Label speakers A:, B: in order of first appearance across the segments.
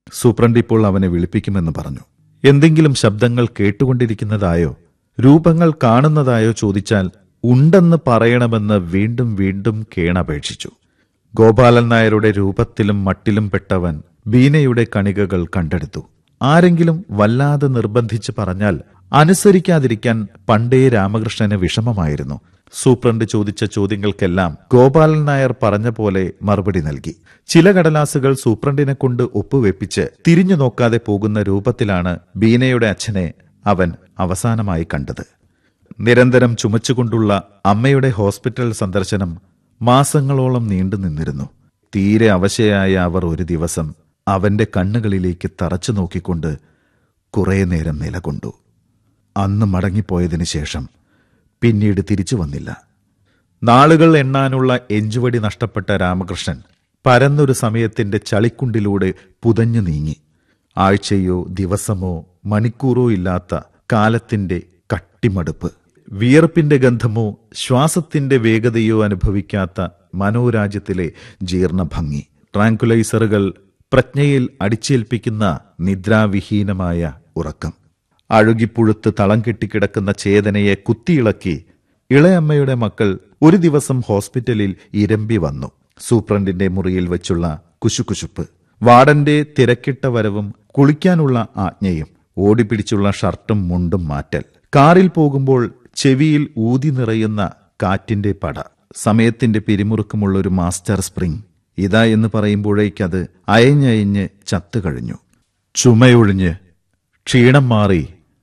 A: superintendent ഇപ്പോൾ അവനെ വിളിപ്പിക്കുമെന്ന് പറഞ്ഞു എന്തെങ്കിലും ശബ്ദങ്ങൾ കേട്ടുകൊണ്ടിരിക്കുന്നതായോ രൂപങ്ങൾ കാണുന്നതായോ ചോദിച്ചാൽ ഉണ്ടെന്ന് പറയണമെന്ന് വീണ്ടും വീണ്ടും കേണപേക്ഷിച്ചു ഗോപാലൻ നായരുടെ രൂപത്തിലും മട്ടിലും പെട്ടവൻ ബീനയുടെ കണികകൾ കണ്ടെടുത്തു ആരെങ്കിലും വല്ലാതെ നിർബന്ധിച്ച് പറഞ്ഞാൽ അനുസരിക്കാതിരിക്കാൻ പണ്ടേ രാമകൃഷ്ണന് വിഷമമായിരുന്നു സൂപ്രണ്ട് ചോദിച്ച ചോദ്യങ്ങൾക്കെല്ലാം ഗോപാലൻ നായർ പറഞ്ഞ പോലെ മറുപടി നൽകി ചില കടലാസുകൾ സൂപ്രണ്ടിനെ കൊണ്ട് ഒപ്പുവെപ്പിച്ച് തിരിഞ്ഞു നോക്കാതെ പോകുന്ന രൂപത്തിലാണ് ബീനയുടെ അച്ഛനെ അവൻ അവസാനമായി കണ്ടത് നിരന്തരം ചുമച്ചുകൊണ്ടുള്ള അമ്മയുടെ ഹോസ്പിറ്റൽ സന്ദർശനം മാസങ്ങളോളം നീണ്ടു നിന്നിരുന്നു തീരെ അവശയായ അവർ ഒരു ദിവസം അവന്റെ കണ്ണുകളിലേക്ക് തറച്ചു നോക്കിക്കൊണ്ട് കുറേ നേരം നിലകൊണ്ടു അന്ന് മടങ്ങിപ്പോയതിനു ശേഷം പിന്നീട് തിരിച്ചു വന്നില്ല നാളുകൾ എണ്ണാനുള്ള എഞ്ചുവടി നഷ്ടപ്പെട്ട രാമകൃഷ്ണൻ പരന്നൊരു സമയത്തിന്റെ ചളിക്കുണ്ടിലൂടെ പുതഞ്ഞു നീങ്ങി ആഴ്ചയോ ദിവസമോ മണിക്കൂറോ ഇല്ലാത്ത കാലത്തിന്റെ കട്ടിമടുപ്പ് വിയർപ്പിന്റെ ഗന്ധമോ ശ്വാസത്തിന്റെ വേഗതയോ അനുഭവിക്കാത്ത മനോരാജ്യത്തിലെ ജീർണഭംഗി ട്രാങ്കുലൈസറുകൾ പ്രജ്ഞയിൽ അടിച്ചേൽപ്പിക്കുന്ന നിദ്രാവിഹീനമായ ഉറക്കം അഴുകിപ്പുഴുത്ത് തളം കെട്ടിക്കിടക്കുന്ന ചേതനയെ കുത്തിയിളക്കി ഇളയമ്മയുടെ മക്കൾ ഒരു ദിവസം ഹോസ്പിറ്റലിൽ ഇരമ്പി വന്നു സൂപ്രണ്ടിന്റെ മുറിയിൽ വെച്ചുള്ള കുശുകുശുപ്പ് വാർഡന്റെ തിരക്കിട്ട വരവും കുളിക്കാനുള്ള ആജ്ഞയും ഓടിപ്പിടിച്ചുള്ള ഷർട്ടും മുണ്ടും മാറ്റൽ കാറിൽ പോകുമ്പോൾ ചെവിയിൽ ഊതി നിറയുന്ന കാറ്റിന്റെ പട സമയത്തിന്റെ പിരിമുറുക്കമുള്ള ഒരു മാസ്റ്റർ സ്പ്രിംഗ് ഇതാ എന്ന് പറയുമ്പോഴേക്കത് അയഞ്ഞയഞ്ഞ് ചത്തുകഴിഞ്ഞു ചുമയൊഴിഞ്ഞ് ക്ഷീണം മാറി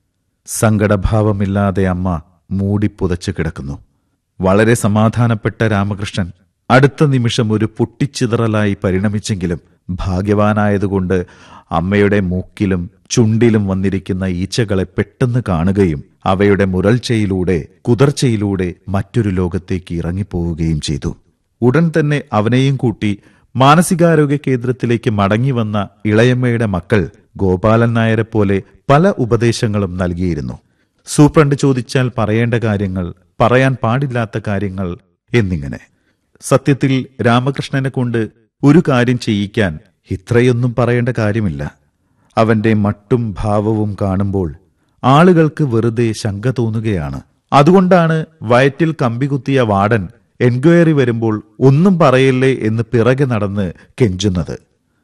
A: സങ്കടഭാവമില്ലാതെ അമ്മ മൂടി പുതച്ചു കിടക്കുന്നു വളരെ സമാധാനപ്പെട്ട രാമകൃഷ്ണൻ അടുത്ത നിമിഷം ഒരു പൊട്ടിച്ചിതറലായി പരിണമിച്ചെങ്കിലും ഭാഗ്യവാനായതുകൊണ്ട് അമ്മയുടെ മൂക്കിലും ചുണ്ടിലും വന്നിരിക്കുന്ന ഈച്ചകളെ പെട്ടെന്ന് കാണുകയും അവയുടെ മുരൾച്ചയിലൂടെ കുതിർച്ചയിലൂടെ മറ്റൊരു ലോകത്തേക്ക് ഇറങ്ങിപ്പോവുകയും ചെയ്തു ഉടൻ തന്നെ അവനെയും കൂട്ടി മാനസികാരോഗ്യ കേന്ദ്രത്തിലേക്ക് മടങ്ങി വന്ന ഇളയമ്മയുടെ മക്കൾ ഗോപാലൻ നായരെ പോലെ പല ഉപദേശങ്ങളും നൽകിയിരുന്നു സൂപ്രണ്ട് ചോദിച്ചാൽ പറയേണ്ട കാര്യങ്ങൾ പറയാൻ പാടില്ലാത്ത കാര്യങ്ങൾ എന്നിങ്ങനെ സത്യത്തിൽ രാമകൃഷ്ണനെ കൊണ്ട് ഒരു കാര്യം ചെയ്യിക്കാൻ ഇത്രയൊന്നും പറയേണ്ട കാര്യമില്ല അവന്റെ മട്ടും ഭാവവും കാണുമ്പോൾ ആളുകൾക്ക് വെറുതെ ശങ്ക തോന്നുകയാണ് അതുകൊണ്ടാണ് വയറ്റിൽ കമ്പി കുത്തിയ വാടൻ എൻക്വയറി വരുമ്പോൾ ഒന്നും പറയില്ലേ എന്ന് പിറകെ നടന്ന് കെഞ്ചുന്നത്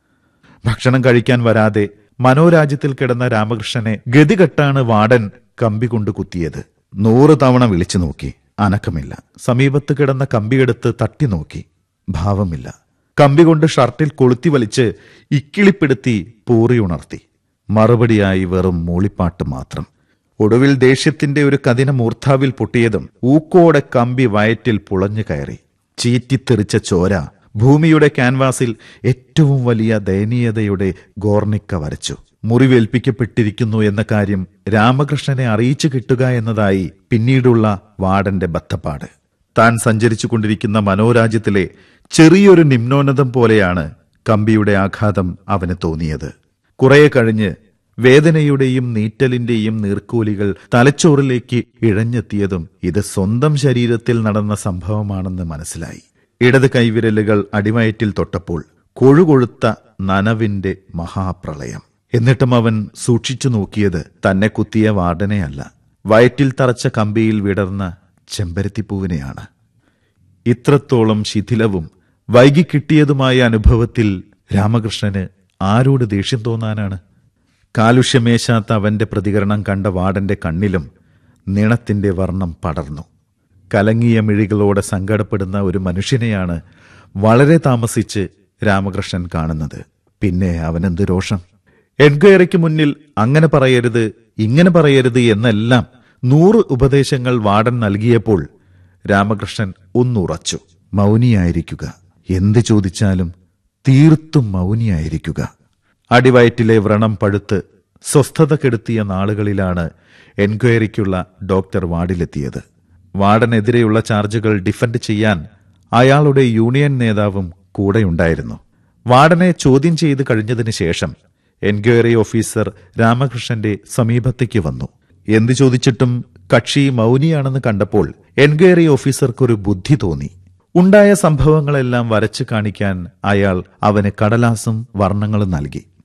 A: ഭക്ഷണം കഴിക്കാൻ വരാതെ മനോരാജ്യത്തിൽ കിടന്ന രാമകൃഷ്ണനെ ഗതികെട്ടാണ് വാടൻ കമ്പി കൊണ്ട് കുത്തിയത് നൂറ് തവണ വിളിച്ചു നോക്കി അനക്കമില്ല സമീപത്ത് കിടന്ന കമ്പിയെടുത്ത് തട്ടി നോക്കി ഭാവമില്ല കമ്പി കൊണ്ട് ഷർട്ടിൽ കൊളുത്തി വലിച്ച് ഇക്കിളിപ്പെടുത്തി പൂറി ഉണർത്തി മറുപടിയായി വെറും മൂളിപ്പാട്ട് മാത്രം ഒടുവിൽ ദേഷ്യത്തിന്റെ ഒരു കതിന മൂർധാവിൽ പൊട്ടിയതും ഊക്കോടെ കമ്പി വയറ്റിൽ പുളഞ്ഞു കയറി ചീറ്റിത്തെറിച്ച ചോര ഭൂമിയുടെ ക്യാൻവാസിൽ ഏറ്റവും വലിയ ദയനീയതയുടെ ഗോർണിക്ക വരച്ചു മുറിവേൽപ്പിക്കപ്പെട്ടിരിക്കുന്നു എന്ന കാര്യം രാമകൃഷ്ണനെ അറിയിച്ചു കിട്ടുക എന്നതായി പിന്നീടുള്ള വാടന്റെ ബദ്ധപ്പാട് താൻ സഞ്ചരിച്ചു കൊണ്ടിരിക്കുന്ന മനോരാജ്യത്തിലെ ചെറിയൊരു നിമ്നോന്നതം പോലെയാണ് കമ്പിയുടെ ആഘാതം അവന് തോന്നിയത് കുറെ കഴിഞ്ഞ് വേദനയുടെയും നീറ്റലിന്റെയും നീർക്കോലികൾ തലച്ചോറിലേക്ക് ഇഴഞ്ഞെത്തിയതും ഇത് സ്വന്തം ശരീരത്തിൽ നടന്ന സംഭവമാണെന്ന് മനസ്സിലായി ഇടത് കൈവിരലുകൾ അടിവയറ്റിൽ തൊട്ടപ്പോൾ കൊഴുകൊഴുത്ത നനവിന്റെ മഹാപ്രളയം എന്നിട്ടും അവൻ സൂക്ഷിച്ചു നോക്കിയത് തന്നെ കുത്തിയ വാർഡനെയല്ല വയറ്റിൽ തറച്ച കമ്പിയിൽ വിടർന്ന ചെമ്പരത്തിപ്പൂവിനെയാണ് ഇത്രത്തോളം ശിഥിലവും വൈകിക്കിട്ടിയതുമായ അനുഭവത്തിൽ രാമകൃഷ്ണന് ആരോട് ദേഷ്യം തോന്നാനാണ് കാലുഷ്യമേശാത്ത അവന്റെ പ്രതികരണം കണ്ട വാടന്റെ കണ്ണിലും നിണത്തിന്റെ വർണ്ണം പടർന്നു കലങ്ങിയ മിഴികളോടെ സങ്കടപ്പെടുന്ന ഒരു മനുഷ്യനെയാണ് വളരെ താമസിച്ച് രാമകൃഷ്ണൻ കാണുന്നത് പിന്നെ അവനെന്ത് രോഷം എൻക്വയറിക്ക് മുന്നിൽ അങ്ങനെ പറയരുത് ഇങ്ങനെ പറയരുത് എന്നെല്ലാം നൂറ് ഉപദേശങ്ങൾ വാടൻ നൽകിയപ്പോൾ രാമകൃഷ്ണൻ ഒന്നുറച്ചു മൗനിയായിരിക്കുക എന്ത് ചോദിച്ചാലും തീർത്തും മൗനിയായിരിക്കുക അടിവയറ്റിലെ വ്രണം പഴുത്ത് സ്വസ്ഥത കെടുത്തിയ നാളുകളിലാണ് എൻക്വയറിക്കുള്ള ഡോക്ടർ വാർഡിലെത്തിയത് വാർഡനെതിരെയുള്ള ചാർജുകൾ ഡിഫൻഡ് ചെയ്യാൻ അയാളുടെ യൂണിയൻ നേതാവും കൂടെയുണ്ടായിരുന്നു വാർഡനെ ചോദ്യം ചെയ്ത് കഴിഞ്ഞതിന് ശേഷം എൻക്വയറി ഓഫീസർ രാമകൃഷ്ണന്റെ സമീപത്തേക്ക് വന്നു എന്ത് ചോദിച്ചിട്ടും കക്ഷി മൗനിയാണെന്ന് കണ്ടപ്പോൾ എൻക്വയറി ഓഫീസർക്കൊരു ബുദ്ധി തോന്നി ഉണ്ടായ സംഭവങ്ങളെല്ലാം വരച്ചു കാണിക്കാൻ അയാൾ അവന് കടലാസും വർണ്ണങ്ങളും നൽകി